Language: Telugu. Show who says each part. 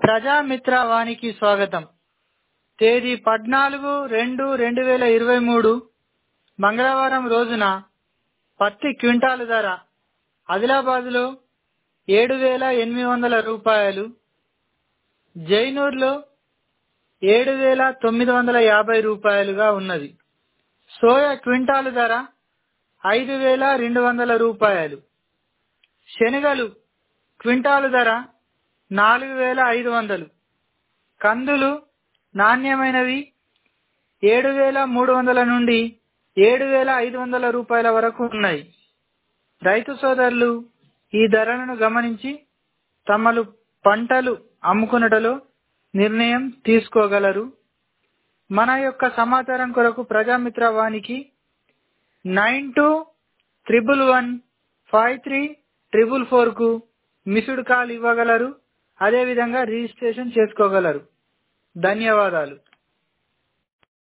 Speaker 1: ప్రజామిత్ర వానికి స్వాగతం తేదీ పద్నాలుగు రెండు రెండు వేల ఇరవై మూడు మంగళవారం రోజున పత్తి క్వింటాలు ధర ఆదిలాబాద్లో ఏడు వేల ఎనిమిది వందల రూపాయలు జైనూర్లో ఏడు వేల తొమ్మిది వందల యాభై రూపాయలుగా ఉన్నది సోయా క్వింటాలు ధర ఐదు వేల రెండు వందల రూపాయలు శనగలు క్వింటాలు ధర నాలుగు వేల ఐదు వందలు కందులు నాణ్యమైనవి ఏడు వేల మూడు వందల నుండి ఏడు వేల ఐదు వందల రూపాయల వరకు ఉన్నాయి రైతు సోదరులు ఈ ధరలను గమనించి తమలు పంటలు అమ్ముకున్నటలో నిర్ణయం తీసుకోగలరు మన యొక్క సమాచారం కొరకు ప్రజామిత్ర వానికి nine two triple one five three triple four కు మిస్డ్ కాల్ ఇవ్వగలరు అదేవిధంగా రిజిస్ట్రేషన్ చేసుకోగలరు ధన్యవాదాలు